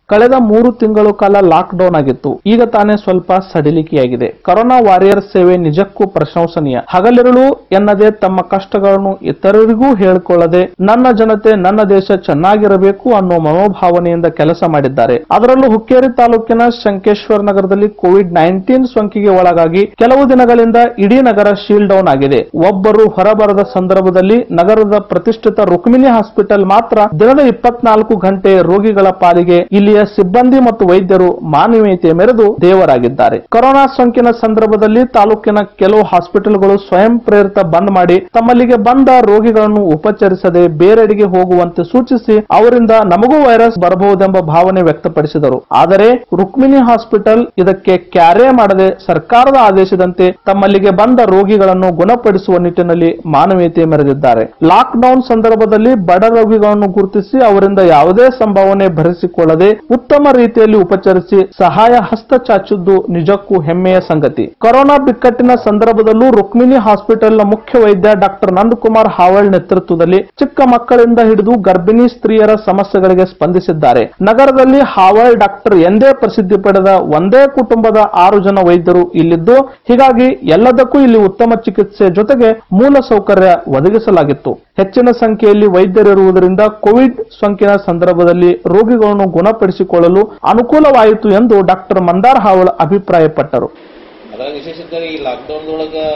ಕಳೆದ ಮೂರು ತಿಂಗಳು ಕಾಲ ಲಾಕ್ ಡೌನ್ ಆಗಿತ್ತು ಈಗ ತಾನೇ ಸ್ವಲ್ಪ ಸಡಿಲಿಕೆಯಾಗಿದೆ ಕೊರೋನಾ ವಾರಿಯರ್ ಸೇವೆ ನಿಜಕ್ಕೂ ಪ್ರಶಂಸನೀಯ ಹಗಲಿರುಳು ಎನ್ನದೇ ತಮ್ಮ ಕಷ್ಟಗಳನ್ನು ಇತರರಿಗೂ ಹೇಳಿಕೊಳ್ಳದೆ ನನ್ನ ಜನತೆ ನನ್ನ ದೇಶ ಚೆನ್ನಾಗಿರಬೇಕು ಅನ್ನೋ ಮನೋಭಾವನೆಯಿಂದ ಕೆಲಸ ಮಾಡಿದ್ದಾರೆ ಅದರಲ್ಲೂ ಹುಕ್ಕೇರಿ ತಾಲೂಕಿನ ಶಂಕೇಶ್ವರ ನಗರದಲ್ಲಿ ಕೋವಿಡ್ ನೈನ್ಟೀನ್ ಸೋಂಕಿಗೆ ಒಳಗಾಗಿ ಕೆಲವು ದಿನಗಳಿಂದ ಇಡೀ ನಗರ ಶೀಲ್ ಡೌನ್ ಆಗಿದೆ ಒಬ್ಬರು ಹೊರಬರದ ಸಂದರ್ಭದಲ್ಲಿ ನಗರದ ಪ್ರತಿಷ್ಠಿತ ರುಕ್ಮಿಣಿ ಹಾಸ್ಪಿಟಲ್ ಮಾತ್ರ ದಿನದ ಇಪ್ಪತ್ನಾಲ್ಕು ಗಂಟೆ ರೋಗಿಗಳ ಪಾಲಿಗೆ ಇಲ್ಲಿಯ ಸಿಬ್ಬಂದಿ ಮತ್ತು ವೈದ್ಯರು ಮಾನವೀಯತೆ ಮೆರೆದು ದೇವರಾಗಿದ್ದಾರೆ ಕೊರೋನಾ ಸೋಂಕಿನ ಸಂದರ್ಭದಲ್ಲಿ ತಾಲೂಕಿನ ಕೆಲವು ಹಾಸ್ಪಿಟಲ್ಗಳು ಸ್ವಯಂ ಪ್ರೇರಿತ ಬಂದ್ ಮಾಡಿ ತಮ್ಮಲ್ಲಿಗೆ ಬಂದ ರೋಗಿಗಳನ್ನು ಉಪಚರಿಸದೆ ಬೇರೆಡೆಗೆ ಹೋಗುವಂತೆ ಸೂಚಿಸಿ ಅವರಿಂದ ನಮಗೂ ವೈರಸ್ ಬರಬಹುದೆಂಬ ಭಾವನೆ ವ್ಯಕ್ತಪಡಿಸಿದರು ಆದರೆ ರುಕ್ಮಿಣಿ ಹಾಸ್ಪಿಟಲ್ ಇದಕ್ಕೆ ಕ್ಯಾರೆ ಮಾಡದೆ ಸರ್ಕಾರದ ಆದೇಶದಂತೆ ತಮ್ಮಲ್ಲಿಗೆ ಬಂದ ರೋಗಿಗಳನ್ನು ಗುಣಪಡಿಸುವ ನಿಟ್ಟಿನಲ್ಲಿ ಮಾನವೀಯತೆ ಮೆರೆದಿದ್ದಾರೆ ಲಾಕ್ ಡೌನ್ ಸಂದರ್ಭದಲ್ಲಿ ಬಡ ರೋಗಿಗಳನ್ನು ಗುರುತಿಸಿ ಅವರಿಂದ ಯಾವುದೇ ಸಂಭಾವನೆ ಭರಿಸಿಕೊಳ್ಳದೆ ಉತ್ತಮ ರೀತಿಯಲ್ಲಿ ಉಪಚರಿಸಿ ಸಹಾಯ ಹಸ್ತ ಚಾಚಿದ್ದು ನಿಜಕ್ಕೂ ಹೆಮ್ಮೆಯ ಸಂಗತಿ ಕೊರೋನಾ ಬಿಕ್ಕಟ್ಟಿನ ಸಂದರ್ಭದಲ್ಲೂ ರುಕ್ಮಿಣಿ ಹಾಸ್ಪಿಟಲ್ನ ಮುಖ್ಯ ವೈದ್ಯ ಡಾಕ್ಟರ್ ನಂದಕುಮಾರ್ ಹಾವಳ್ ನೇತೃತ್ವದಲ್ಲಿ ಚಿಕ್ಕ ಮಕ್ಕಳಿಂದ ಹಿಡಿದು ಗರ್ಭಿಣಿ ಸ್ತ್ರೀಯರ ಸಮಸ್ಯೆಗಳಿಗೆ ಸ್ಪಂದಿಸಿದ್ದಾರೆ ನಗರದಲ್ಲಿ ಹಾವಳ್ ಡಾಕ್ಟರ್ ಎಂದೇ ಪ್ರಸಿದ್ಧಿ ಪಡೆದ ಒಂದೇ ಕುಟುಂಬದ ಆರು ಜನ ವೈದ್ಯರು ಇಲ್ಲಿದ್ದು ಹೀಗಾಗಿ ಎಲ್ಲದಕ್ಕೂ ಇಲ್ಲಿ ಉತ್ತಮ ಚಿಕಿತ್ಸೆ ಜೊತೆಗೆ ಮೂಲ ಸೌಕರ್ಯ ಒದಗಿಸಲಾಗಿತ್ತು ಹೆಚ್ಚಿನ ಸಂಖ್ಯೆಯಲ್ಲಿ ವೈದ್ಯರಿರುವುದರಿಂದ ಕೋವಿಡ್ ಸೋಂಕಿನ ಸಂದರ್ಭದಲ್ಲಿ ರೋಗಿಗಳನ್ನು ಗುಣಪಡಿಸಿಕೊಳ್ಳಲು ಅನುಕೂಲವಾಯಿತು ಎಂದು ಡಾಕ್ಟರ್ ಮಂದಾರ್ ಹಾವಳ್ ಅಭಿಪ್ರಾಯಪಟ್ಟರು ಅದ್ರಾಗ ವಿಶೇಷತೆ ಈ ಲಾಕ್ಡೌನ್ದೊಳಗೆ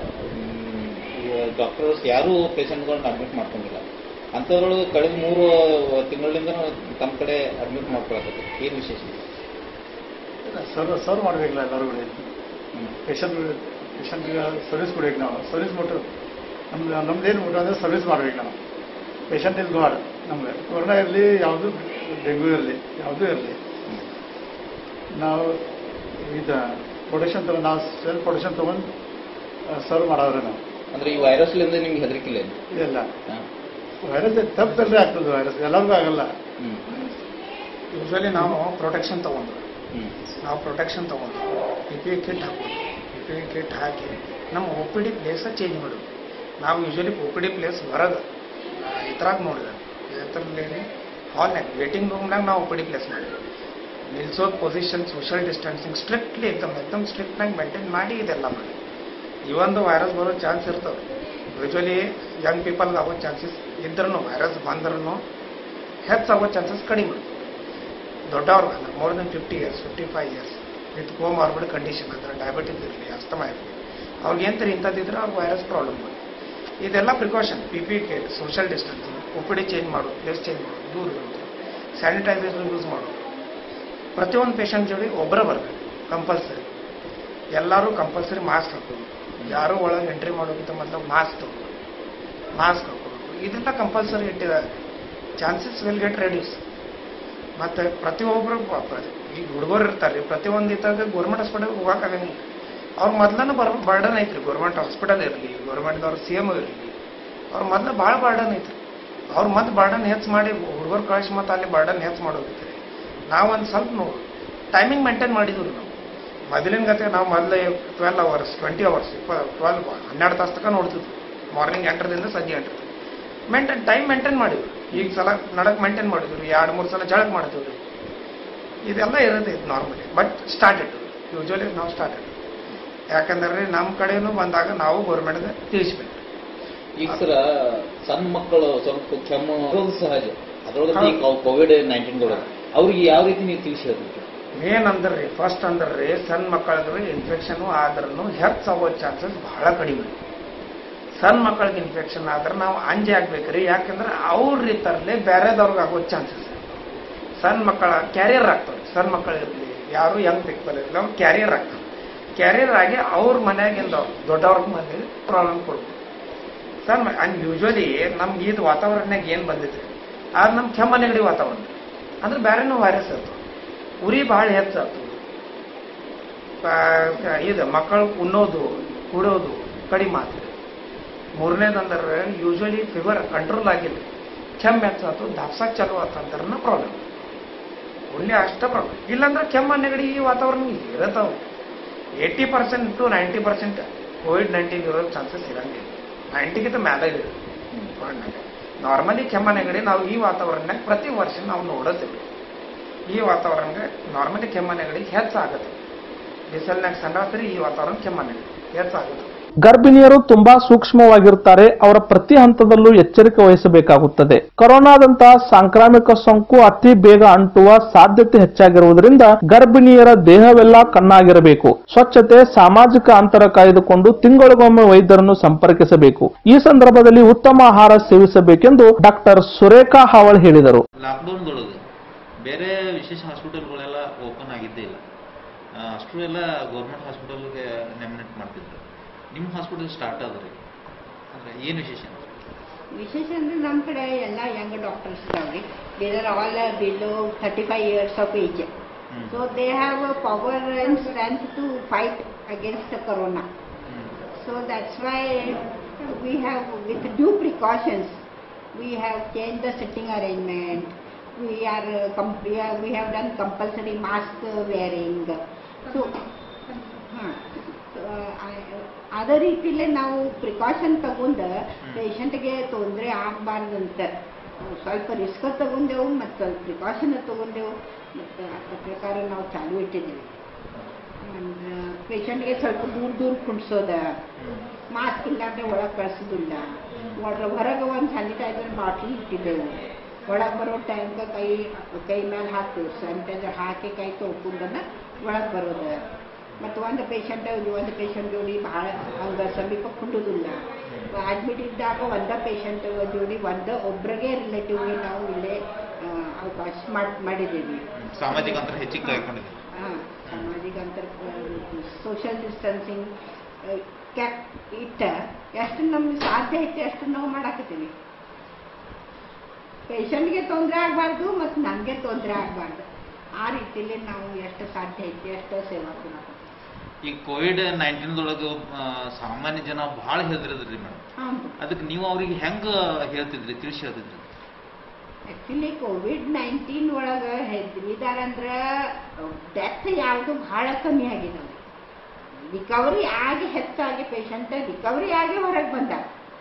ಡಾಕ್ಟರ್ಸ್ ಯಾರೂ ಪೇಷಂಟ್ಗಳನ್ನ ಅಡ್ಮಿಟ್ ಮಾಡ್ಕೊಂಡಿಲ್ಲ ಅಂಥದ್ರೊಳಗೆ ಕಳೆದ ಮೂರು ತಿಂಗಳಿಂದ ತಮ್ಮ ಕಡೆ ಅಡ್ಮಿಟ್ ಮಾಡ್ಕೊಳಕತ್ತೆ ಏನು ವಿಶೇಷ ಸರ್ವ್ ಸರ್ವ್ ಮಾಡಬೇಕಲ್ಲ ಎಲ್ಲರೂ ಪೇಷಂಟ್ ಪೇಷಂಟ್ಗೆ ಸರ್ವಿಸ್ ಕೊಡ್ಬೇಕು ನಾವು ಸರ್ವಿಸ್ ಕೊಟ್ಟು ನಮ್ದು ನಮ್ದೇನು ಊಟ ಅಂದರೆ ಸರ್ವಿಸ್ ಮಾಡ್ಬೇಕು ನಾವು ಪೇಷಂಟ್ ಇಸ್ ಗಾಡ್ ನಮ್ಗೆ ಕೊರೋನಾ ಇರಲಿ ಯಾವುದು ಡೆಂಗ್ಯೂ ಇರಲಿ ಯಾವುದೂ ಇರಲಿ ನಾವು ಇದು ಪ್ರೊಡಕ್ಷನ್ ತಗೊಂಡು ನಾವು ಸೆಲ್ಫ್ ಪ್ರೊಡಕ್ಷನ್ ತೊಗೊಂಡು ಸರ್ವ್ ಮಾಡೋದ್ರೆ ನಾವು ಅಂದ್ರೆ ಈ ವೈರಸ್ಲಿಂದ ನಿಮ್ಗೆ ಹೆದರಿಕಿಲ್ಲ ಏನು? ಇದೆಲ್ಲ ಹಾ. ವೈರಸ್ ತಪ್ಪೆಲ್ಲೇ ಆಗ್ತದೆ ವೈರಸ್ ಎಲ್ಲರಿಗೂ ಆಗಲ್ಲ ಹ್ಮ್ ಯೂಶ್ವಲಿ ನಾವು ಪ್ರೊಟೆಕ್ಷನ್ ತಗೊಂಡ್ರು ಹ್ಮ್ ನಾವು ಪ್ರೊಟೆಕ್ಷನ್ ತಗೊಂಡು ಪಿ ಪಿ ಕಿಟ್ ಹಾಕೋದು ಪಿ ಪಿ ಕಿಟ್ ಹಾಕಿ ನಮ್ಮ O P D place change ಮಾಡೋದು ನಾವು usually O P D place ಹೊರಗೆ ಇದ್ರಾಗ ನೋಡಿದೆ ಇದರಲ್ಲಿ ಹಾಲ್ನಾಗ ವೇಟಿಂಗ್ ರೂಮ್ನಾಗ ನಾವು ಒ ಪಿ ಡಿ ಪ್ಲೇಸ್ ಮಾಡಿದ್ವಿ ನಿಲ್ಸೋದು ಪೊಸಿಷನ್ ಸೋಷಿಯಲ್ ಡಿಸ್ಟೆನ್ಸಿಂಗ್ ಸ್ಟ್ರಿಕ್ಟ್ಲಿ ಎಕ್ದಮ್ ಎಕ್ದಮ್ ಸ್ಟ್ರಿಕ್ಟ್ನಾಗ ಮೇಂಟೈನ್ ಮಾಡಿ ಇದೆಲ್ಲ ಮಾಡಿ ಇವೊಂದು ವೈರಸ್ ಬರೋ ಚಾನ್ಸ್ ಇರ್ತವೆ ಯೂಶ್ವಲಿ ಯಂಗ್ ಪೀಪಲ್ಗೆ ಆಗೋ ಚಾನ್ಸಸ್ ಇದ್ರೂ ವೈರಸ್ ಬಂದ್ರೂ ಹೆಚ್ಚಾಗೋ ಚಾನ್ಸಸ್ ಕಡಿಮೆ ದೊಡ್ಡವ್ರಿಗಲ್ಲ more than fifty years fifty five years with comorbid condition ಅಂದ್ರೆ ಡಯಾಬಿಟಿಸ್ ಇರಲಿ ಅಸ್ತಮ ಇರಲಿ ಅವ್ರಿಗೆ ಎಂತ ಇಂಥದ್ದಿದ್ರೆ ಅವ್ರಿಗೆ ವೈರಸ್ ಪ್ರಾಬ್ಲಮ್ ಬರುತ್ತೆ ಇದೆಲ್ಲ precaution P P K social distancing O change ಮಾಡೋದು ಪ್ಲೇಸ್ ಚೇಂಜ್ ಮಾಡೋದು ದೂರ ಇರೋದು ಸ್ಯಾನಿಟೈಸರ್ ಯೂಸ್ ಮಾಡೋದು ಪ್ರತಿಯೊಂದು ಪೇಷಂಟ್ ಜೋಡಿ ಒಬ್ಬರೇ ಬರಬೇಕು ಕಂಪಲ್ಸರಿ ಎಲ್ಲರೂ ಕಂಪಲ್ಸರಿ ಮಾಸ್ಕ್ ಹಾಕೋದು ಯಾರೂ ಒಳಗೆ ಎಂಟ್ರಿ ಮಾಡೋಕ್ಕಿಂತ ಮೊದಲು ಮಾಸ್ಕ್ ತಗೋದು ಮಾಸ್ಕ್ ಹಾಕೋಬೇಕು ಇದೆಲ್ಲ ಕಂಪಲ್ಸರಿ ಇಟ್ಟಿದ್ದಾರೆ ಚಾನ್ಸಸ್ ವಿಲ್ ಗೆಟ್ ರೆಡ್ಯೂಸ್ ಮತ್ತು ಪ್ರತಿಯೊಬ್ಬರು ಈಗ ಹುಡುಗರು ಇರ್ತಾರೆ ಪ್ರತಿಯೊಂದು ಇದ್ದಾಗ ಗೌರ್ಮೆಂಟ್ ಹಾಸ್ಪಿಟಲ್ಗೆ ಹೋಗೋಕ್ಕಾಗಂಗಿಲ್ಲ ಅವ್ರ ಮೊದ್ಲನ ಬರ್ ಬರ್ಡನ್ ಐತ್ರಿ ಗೌರ್ಮೆಂಟ್ ಹಾಸ್ಪಿಟಲ್ ಇರಲಿ ಗೌರ್ಮೆಂಟ್ದವ್ರ ಸಿ ಎಮ್ ಇರಲಿ ಅವ್ರ ಮೊದ್ಲು ಭಾಳ ಬರ್ಡನ್ ಐತ್ರಿ ಅವ್ರು ಮತ್ತೆ ಬರ್ಡನ್ ಹೆಚ್ಚು ಮಾಡಿ ಹುಡುಗರು ಕಳಿಸಿ ಮತ್ತೆ ಅಲ್ಲಿ ಬರ್ಡನ್ ಹೆಚ್ಚು ಮಾಡೋದೈತ್ರಿ ನಾವು ಒಂದು ಸ್ವಲ್ಪ ನೋಡಿ ಟೈಮಿಂಗ್ ಮೇಂಟೈನ್ ಮಾಡಿದ್ವಿ ನಾವು ಮೊದಲಿನ ಗತೆ ನಾವು ಮೊದಲೇ ಟ್ವೆಲ್ ಅವರ್ಸ್ ಟ್ವೆಂಟಿ ಅವರ್ಸ್ ಇಪ್ಪ ಟ್ವೆಲ್ ಹನ್ನೆರಡು ತಾಸು ತನಕ ನೋಡ್ತಿದ್ವಿ ಮಾರ್ನಿಂಗ್ ಎಂಟರಿಂದ ಸಂಜೆ ಎಂಟರ ಮೇಂಟೈನ್ ಟೈಮ್ ಮೇಂಟೈನ್ ಮಾಡಿದ್ವಿ ಈಗ ಸಲ ನಡಕ್ ಮೇಂಟೈನ್ ಮಾಡಿದ್ವಿ ಎರಡು ಮೂರು ಸಲ ಜಳಕ್ ಮಾಡ್ತೀವಿ ಇದೆಲ್ಲ ಇರುತ್ತೆ ಇದು ನಾರ್ಮಲಿ ಬಟ್ ಸ್ಟಾರ್ಟೆಡ್ ಯೂಶ್ವಲಿ ನಾವು ಸ್ಟಾರ್ಟೆಡ್ ಯಾಕಂದ್ರೆ ನಮ್ಮ ಕಡೆನೂ ಬಂದಾಗ ನಾವು ಗೌರ್ಮೆಂಟ್ಗೆ ತಿಳಿಸ್ಬೇಕು ಈಗ ಸರ ಸಣ್ಣ ಮಕ್ಕಳು ಸ್ವಲ್ಪ ಕೆಮ್ಮು ಬರೋದು ಸಹಜ ಅದ್ರೊಳಗೆ ಈ ಕೋವಿಡ್ ನೈನ್ಟೀನ್ ಅವ್ರಿಗೆ ಯಾವ ರೀತಿ ನೀವು ತಿಳಿಸಿ ಹೇಳ್ಬೇಕು ಮೇನ್ ಅಂದ್ರೆ ಫಸ್ಟ್ ಅಂದ್ರೆ ಸಣ್ಣ ಮಕ್ಕಳಿಗೆ ಇನ್ಫೆಕ್ಷನ್ ಆದ್ರೂ ಹೆಚ್ಚಾಗೋ ಚಾನ್ಸಸ್ ಬಹಳ ಕಡಿಮೆ ಸಣ್ಣ ಮಕ್ಕಳಿಗೆ ಇನ್ಫೆಕ್ಷನ್ ಆದ್ರೆ ನಾವು ಅಂಜೆ ಆಗ್ಬೇಕ್ರಿ ಯಾಕಂದ್ರೆ ಅವ್ರ ರೀತರ್ಲೆ ಬೇರೆದವ್ರಿಗೆ ಆಗೋ ಚಾನ್ಸಸ್ ಸಣ್ಣ ಮಕ್ಕಳ ಕ್ಯಾರಿಯರ್ ಆಗ್ತವೆ ಸಣ್ಣ ಮಕ್ಕಳಿರ್ಲಿ ಯಾರು ಯಂಗ್ ಪೀಪಲ್ ಇರಲಿ ಅವ್ರು ಕ್ಯಾರಿಯರ್ ಆಗ್ತವೆ ಕ್ಯಾರಿಯರ್ ಆಗಿ ಅವ್ರ ಮನೆಯಾಗಿಂದ ದೊಡ್ಡವ್ರ ಮನೇಲಿ ಪ್ರಾಬ್ಲಮ್ ಕೊಡ್ಬೋದು ಸಣ್ಣ ಅಂಡ್ ಯೂಶ್ವಲಿ ನಮ್ಗೆ ಇದು ವಾತಾವರಣದಾಗ ಏನು ಬಂದಿದೆ ಅದು ನಮ್ಮ ಕೆಮ್ಮ ನೆಗಡಿ ವಾತಾವರಣ ಅಂದ್ರೆ ಬೇರೆನೂ ವೈರಸ್ ಇರ್ತವೆ ಉರಿ ಭಾಳ ಹೆಚ್ಚಾಗ್ತದೆ ಇದು ಮಕ್ಕಳು ಉಣ್ಣೋದು ಕುಡೋದು ಕಡಿಮೆ ಆಗ್ತದೆ ಮೂರನೇದಂದ್ರೆ ಯೂಶ್ವಲಿ ಫೀವರ್ ಕಂಟ್ರೋಲ್ ಆಗಿಲ್ಲ ಕೆಮ್ಮು ಹೆಚ್ಚಾತು ದಾಪ್ಸಾಕ್ ಚಾಲು ಆತಂದ್ರೆ ಪ್ರಾಬ್ಲಮ್ ಒಳ್ಳೆ ಅಷ್ಟ ಪ್ರಾಬ್ಲಮ್ ಇಲ್ಲಾಂದ್ರೆ ಕೆಮ್ಮ ನೆಗಡಿ ಈ ವಾತಾವರಣ ಇರತ್ತಾವ eighty percent to ninety percent COVID nineteen ಇರೋ ಚಾನ್ಸಸ್ ಇರಂಗಿಲ್ಲ ನೈಂಟಿಗಿಂತ ಮೇಲೆ ಇದೆ ನಾರ್ಮಲಿ ಕೆಮ್ಮ ನೆಗಡಿ ನಾವು ಈ ವಾತಾವರಣದಾಗ ಪ್ರತಿ ವರ್ಷ ನಾವು ನೋಡೋದಿಲ್ಲ ಈ ವಾತಾವರಣಕ್ಕೆ ನಾರ್ಮಲಿ ಕೆಮ್ಮನೆಗಳಿಗೆ ಹೆಚ್ಚಾಗುತ್ತೆ ಬಿಸಿಲ್ನಾಗ ಸಂಡಾತ್ರಿ ಈ ವಾತಾವರಣ ಕೆಮ್ಮನೆಗಳು ಹೆಚ್ಚಾಗುತ್ತೆ ಗರ್ಭಿಣಿಯರು ತುಂಬಾ ಸೂಕ್ಷ್ಮವಾಗಿರುತ್ತಾರೆ ಅವರ ಪ್ರತಿ ಹಂತದಲ್ಲೂ ಎಚ್ಚರಿಕೆ ವಹಿಸಬೇಕಾಗುತ್ತದೆ ಕೊರೋನಾದಂತಹ ಸಾಂಕ್ರಾಮಿಕ ಸೋಂಕು ಅತಿ ಬೇಗ ಅಂಟುವ ಸಾಧ್ಯತೆ ಹೆಚ್ಚಾಗಿರುವುದರಿಂದ ಗರ್ಭಿಣಿಯರ ದೇಹವೆಲ್ಲ ಕಣ್ಣಾಗಿರಬೇಕು ಸ್ವಚ್ಛತೆ ಸಾಮಾಜಿಕ ಅಂತರ ಕಾಯ್ದುಕೊಂಡು ತಿಂಗಳಿಗೊಮ್ಮೆ ವೈದ್ಯರನ್ನು ಸಂಪರ್ಕಿಸಬೇಕು ಈ ಸಂದರ್ಭದಲ್ಲಿ ಉತ್ತಮ ಆಹಾರ ಸೇವಿಸಬೇಕೆಂದು ಡಾಕ್ಟರ್ ಸುರೇಖಾ ಹಾವಳ್ ಹೇಳಿದರು ಲಾಕ್ಡೌನ್ದೊಳಗೆ ಬೇರೆ ವಿಶೇಷ ಹಾಸ್ಪಿಟಲ್ಗಳೆಲ್ಲ ಓಪನ್ ಆಗಿದ್ದೇ ಇಲ್ಲ ಆ, ಅಷ್ಟು ಎಲ್ಲ ಗೌರ್ಮೆಂಟ್ ಹಾಸ್ಪಿಟಲ್ಗೆ ನೆಮಿನೇಟ್ ಮಾಡ್ತಿದ್ರು ನಿಮ್ಮ ಹಾಸ್ಪಿಟಲ್ ಸ್ಟಾರ್ಟ್ ಆದ್ರಿ ಅಂದ್ರೆ ಏನು ವಿಶೇಷ ವಿಶೇಷ ಅಂದ್ರೆ ನಮ್ಮ ಕಡೆ ಎಲ್ಲ ಯಂಗ್ ಡಾಕ್ಟರ್ಸ್ ಇದಾವ್ರಿ there all below thirty five years of age hmm. So they have power and strength to fight against the corona hmm. So that's why we have with due precautions we have changed the sitting arrangement. We are uh, com- we, are, we have done compulsory mask uh, wearing. So, ಹಾಂ ಅದೇ ರೀತಿಲೇ ನಾವು precaution ತಗೊಂಡು ಪೇಷಂಟ್ಗೆ ತೊಂದರೆ ಆಗಬಾರ್ದಂತ ಸ್ವಲ್ಪ risk ತಗೊಂಡೆವು ಮತ್ತು ಸ್ವಲ್ಪ precaution ತಗೊಂಡೆವು ಮತ್ತು ಅದ್ರ ಪ್ರಕಾರ ನಾವು ಚಾಲು ಇಟ್ಟಿದ್ದೀವಿ ಪೇಷಂಟ್ಗೆ ಸ್ವಲ್ಪ ದೂರ ದೂರ ಕುಣಿಸೋದ ಮಾಸ್ಕ್ ಇಲ್ಲಾಂದ್ರೆ ಒಳಗೆ ಕಳಿಸೋದಿಲ್ಲ ಒಡ್ರ ಹೊರಗೆ ಒಂದು ಸ್ಯಾನಿಟೈಸರ್ ಬಾಟ್ಲಿ ಇಟ್ಟಿದ್ದೆವು ಒಳಗೆ ಬರೋ ಟೈಮ್ಗೆ ಕೈ ಕೈ ಮೇಲೆ ಹಾಕಿ ಸ್ಯಾನಿಟೈಸರ್ ಹಾಕಿ ಕೈ ತೊಳ್ಕೊಂಡನ ಒಳಗೆ ಬರೋದು ಮತ್ತು ಒಂದು ಪೇಷಂಟ್ ಒಂದು ಪೇಷಂಟ್ ಜೋಡಿ ಭಾಳ ಹಂಗೆ ಸಮೀಪ ಕುಂಡುದಿಲ್ಲ ಅಡ್ಮಿಟ್ ಇದ್ದಾಗ ಒಂದ ಪೇಷಂಟ್ ಜೋಡಿ ಒಂದ ಒಬ್ರಿಗೆ ರಿಲೇಟಿವ್ಗೆ ನಾವು ಇಲ್ಲೇ ಆ, ಅವಕಾಶ ಮಾಡಿ ಮಾಡಿದ್ದೀವಿ ಸಾಮಾಜಿಕ ಅಂತರ ಹೆಚ್ಚಿಗೆ ಕಾಯ್ಕೊಂಡಿದೆ ಹಾಂ ಸಾಮಾಜಿಕ ಅಂತರ ಸೋಷಿಯಲ್ ಡಿಸ್ಟೆನ್ಸಿಂಗ್ ಕ್ಯಾಪ್ ಇಟ್ಟ ಎಷ್ಟು ನಮ್ಗೆ ಸಾಧ್ಯ ಐತೆ ಅಷ್ಟು ನಾವು ಮಾಡಾಕತ್ತೀವಿ ಪೇಷಂಟ್ಗೆ ತೊಂದರೆ ಆಗಬಾರ್ದು ಮತ್ತು ನನಗೆ ತೊಂದರೆ ಆಗಬಾರ್ದು ಆ ರೀತಿಯಲ್ಲಿ ನಾವು ಎಷ್ಟು ಸಾಧ್ಯ ಐತೆ ಅಷ್ಟು ಸೇವಾ ಕೊಡೋದು ಈಗ ಕೋವಿಡ್ ನೈನ್ಟೀನ್ದೊಳಗೆ ಸಾಮಾನ್ಯ ಜನ ಭಾಳ ಹೆದರಿದ್ರಿ ಮೇಡಮ್ ಹೌದು ಅದಕ್ಕೆ ನೀವು ಅವ್ರಿಗೆ ಹೆಂಗೆ ಹೇಳ್ತಿದ್ರಿ ತಿಳಿಸಿ ಹೇಳ್ತಿದ್ರಿ ಆ್ಯಕ್ಚುಲಿ ಕೋವಿಡ್ ನೈನ್ಟೀನ್ ಒಳಗೆ ಹೆದ್ರಿದಾರಂದ್ರೆ ಡೆತ್ ಯಾವುದು ಭಾಳ ಕಮ್ಮಿ ಆಗಿದಾವೆ ರಿಕವರಿ ಆಗಿ ಹೆಚ್ಚಾಗಿ ಪೇಷಂಟ್ ರಿಕವರಿ ಆಗಿ ಹೊರಗೆ ಬಂದ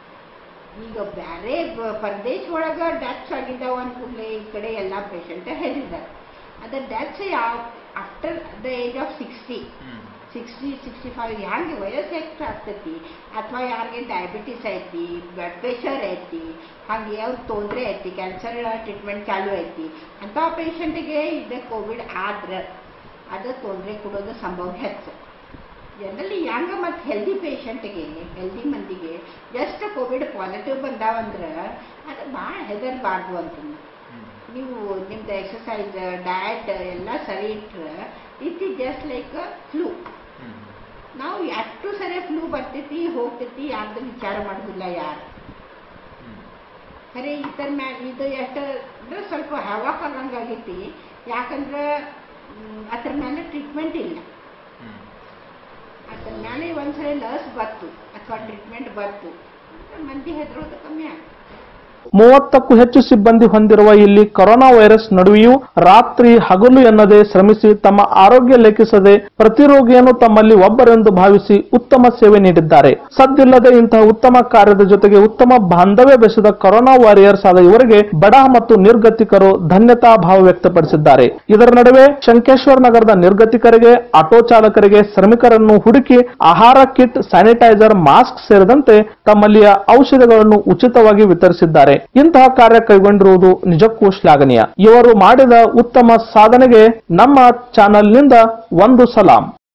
ಈಗ ಬೇರೆ ಪರದೇಶ ಒಳಗೆ ಡೆತ್ಸ್ ಆಗಿದ್ದಾವ ಅಂದ್ಕೂಡಲೇ ಈ ಕಡೆ ಎಲ್ಲ ಪೇಷಂಟ್ ಹೆದರಿದ್ದಾರೆ ಅದ್ರ ಡೆತ್ಸ್ ಯಾವ after the age of sixty hmm sixty sixty five ಯಾರಿಗೆ ವಯಸ್ಸು ಎಷ್ಟು ಆಗ್ತೈತಿ ಅಥವಾ ಯಾರಿಗೆ ಡಯಾಬಿಟಿಸ್ ಐತಿ ಬ್ಲಡ್ ಪ್ರೆಷರ್ ಐತಿ ಹಾಗೆ ಯಾವ ತೊಂದರೆ ಐತಿ ಕ್ಯಾನ್ಸರ್ ಟ್ರೀಟ್ಮೆಂಟ್ ಚಾಲು ಐತಿ ಅಂಥ ಪೇಷಂಟಿಗೆ ಇದು ಕೋವಿಡ್ ಆದ್ರೆ ಅದು ತೊಂದರೆ ಕೊಡೋದು ಸಂಭವ ಹೆಚ್ಚು ಜನರಲಿ ಯಂಗ್ ಮತ್ತು ಹೆಲ್ದಿ ಪೇಷಂಟ್ಗೆ ಹೆಲ್ದಿ ಮಂದಿಗೆ ಜಸ್ಟ್ ಕೋವಿಡ್ ಪಾಸಿಟಿವ್ ಬಂದಾವಂದ್ರೆ ಅದು ಭಾಳ ಹೆದರ್ಬಾರ್ದು ಅಂತಂದು ಹ್ಮ್ ನೀವು ನಿಮ್ದು ಎಕ್ಸಸೈಸ್ ಡಯಟ್ ಎಲ್ಲ ಸರಿ ಇಟ್ರೆ it is just like flu hmm ನಾವು ಎಷ್ಟು ಸರಿ ಫ್ಲೂ ಬರ್ತೈತಿ ಹೋಗ್ತೈತಿ ಯಾರ್ದು ವಿಚಾರ ಮಾಡೋದಿಲ್ಲ ಯಾರು ಹ್ಮ್ ಖರೆ ಇತರ ಮ್ಯಾಲ ಇದು ಎಷ್ಟು ಅಂದ್ರೆ ಸ್ವಲ್ಪ ಹವಾಕ್ ಆಗಂಗಾಗೈತಿ ಯಾಕಂದ್ರೆ ಮ್, ಅದ್ರ ಮೇಲೆ ಟ್ರೀಟ್ಮೆಂಟ್ ಇಲ್ಲ ಹ್ಮ್ ಅದ್ರ ಮೇಲೆ ಒಂದ್ಸರಿ ಲಸ್ ಬತ್ತು ಅಥವಾ ಟ್ರೀಟ್ಮೆಂಟ್ ಬತ್ತು ಅಂದ್ರೆ ಮಂದಿ ಹೆದರೋದು ಕಮ್ಮಿ ಆಗ್ತದೆ ಮೂವತ್ತಕ್ಕೂ ಹೆಚ್ಚು ಸಿಬ್ಬಂದಿ ಹೊಂದಿರುವ ಇಲ್ಲಿ ಕೊರೋನಾ ವೈರಸ್ ನಡುವೆಯೂ ರಾತ್ರಿ ಹಗಲು ಎನ್ನದೆ ಶ್ರಮಿಸಿ ತಮ್ಮ ಆರೋಗ್ಯ ಲೆಕ್ಕಿಸದೆ ಪ್ರತಿ ರೋಗಿಯನ್ನು ತಮ್ಮಲ್ಲಿ ಒಬ್ಬರೆಂದು ಭಾವಿಸಿ ಉತ್ತಮ ಸೇವೆ ನೀಡಿದ್ದಾರೆ ಸದ್ದಿಲ್ಲದೆ ಇಂತಹ ಉತ್ತಮ ಕಾರ್ಯದ ಜೊತೆಗೆ ಉತ್ತಮ ಬಾಂಧವ್ಯ ಬೆಸೆದ ಕೊರೋನಾ ವಾರಿಯರ್ಸ್ ಆದ ಇವರಿಗೆ ಬಡ ಮತ್ತು ನಿರ್ಗತಿಕರು ಧನ್ಯತಾ ಭಾವ ವ್ಯಕ್ತಪಡಿಸಿದ್ದಾರೆ ಇದರ ನಡುವೆ ಶಂಕೇಶ್ವರ ನಗರದ ನಿರ್ಗತಿಕರಿಗೆ ಆಟೋ ಚಾಲಕರಿಗೆ ಶ್ರಮಿಕರನ್ನು ಹುಡುಕಿ ಆಹಾರ ಕಿಟ್ ಸ್ಯಾನಿಟೈಸರ್ ಮಾಸ್ಕ್ ಸೇರಿದಂತೆ ತಮ್ಮಲ್ಲಿಯ ಔಷಧಗಳನ್ನು ಉಚಿತವಾಗಿ ವಿತರಿಸಿದ್ದಾರೆ ಇಂತಹ ಕಾರ್ಯ ಕೈಗೊಂಡಿರುವುದು ನಿಜಕ್ಕೂ ಶ್ಲಾಘನೀಯ ಇವರು ಮಾಡಿದ ಉತ್ತಮ ಸಾಧನೆಗೆ ನಮ್ಮ ಚಾನೆಲ್ನಿಂದ ಒಂದು ಸಲಾಂ